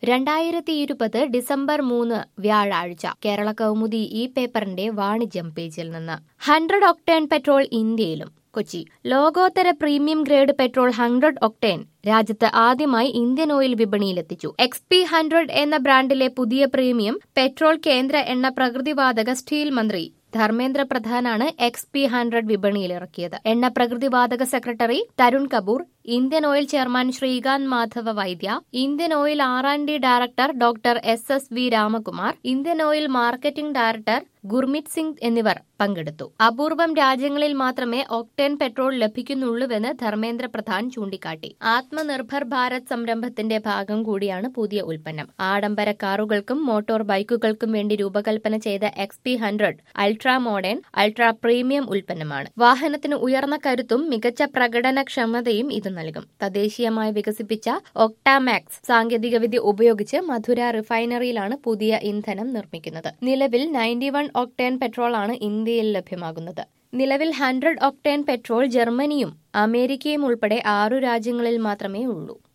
രണ്ടായിരത്തി ഇരുപത് ഡിസംബർ മൂന്ന് വ്യാഴാഴ്ച കേരള കൗമുദി ഈ പേപ്പറിന്റെ വാണിജ്യം പേജിൽ നിന്ന് ഹൺഡ്രഡ് ഒക്ടേൺ പെട്രോൾ ഇന്ത്യയിലും കൊച്ചി ലോകോത്തര premium grade petrol hundred octane രാജ്യത്ത് ആദ്യമായി ഇന്ത്യൻ ഓയിൽ വിപണിയിലെത്തിച്ചു എക്സ് പി ഹൺഡ്രഡ് എന്ന ബ്രാൻഡിലെ പുതിയ പ്രീമിയം പെട്രോൾ കേന്ദ്ര എണ്ണ പ്രകൃതിവാതക സ്റ്റീൽ മന്ത്രി ധർമ്മേന്ദ്ര പ്രധാനാണ് എക്സ് പി ഹൺഡ്രഡ് വിപണിയിലിറക്കിയത് എണ്ണ പ്രകൃതിവാതക secretary Tarun Kapoor Indian oil chairman Shrikant Madhava Vaidya Indian oil R and D director doctor S S V Ramakumar Indian oil marketing director Gurmeet Singh എന്നിവർ പങ്കെടുത്തു അപൂർവം രാജ്യങ്ങളിൽ മാത്രമേ ഒക്ടേൻ പെട്രോൾ ലഭിക്കുന്നുള്ളൂവെന്ന് ധർമ്മേന്ദ്ര പ്രധാൻ ചൂണ്ടിക്കാട്ടി ആത്മനിർഭർ ഭാരത് സംരംഭത്തിന്റെ ഭാഗം കൂടിയാണ് പുതിയ ഉൽപ്പന്നം ആഡംബര കാറുകൾക്കും മോട്ടോർ ബൈക്കുകൾക്കും വേണ്ടി രൂപകൽപ്പന ചെയ്ത X P hundred ultra modern ultra premium ഉൽപ്പന്നമാണ് വാഹനത്തിന് ഉയർന്ന കരുത്തും മികച്ച പ്രകടനക്ഷമതയും ഇത് നൽകും തദ്ദേശീയമായി വികസിപ്പിച്ച ഒക്ടാമാക്സ് സാങ്കേതികവിദ്യ ഉപയോഗിച്ച് മധുര റിഫൈനറിയിലാണ് പുതിയ ഇന്ധനം നിർമ്മിക്കുന്നത് നിലവിൽ നയൻറ്റി വൺ ഒക്ടേൻ പെട്രോൾ ആണ് ഇന്ത്യയിൽ ലഭ്യമാകുന്നത് നിലവിൽ ഹൺഡ്രഡ് ഒക്ടേൻ പെട്രോൾ ജർമ്മനിയും അമേരിക്കയും ഉൾപ്പെടെ ആറു രാജ്യങ്ങളിൽ മാത്രമേ ഉള്ളൂ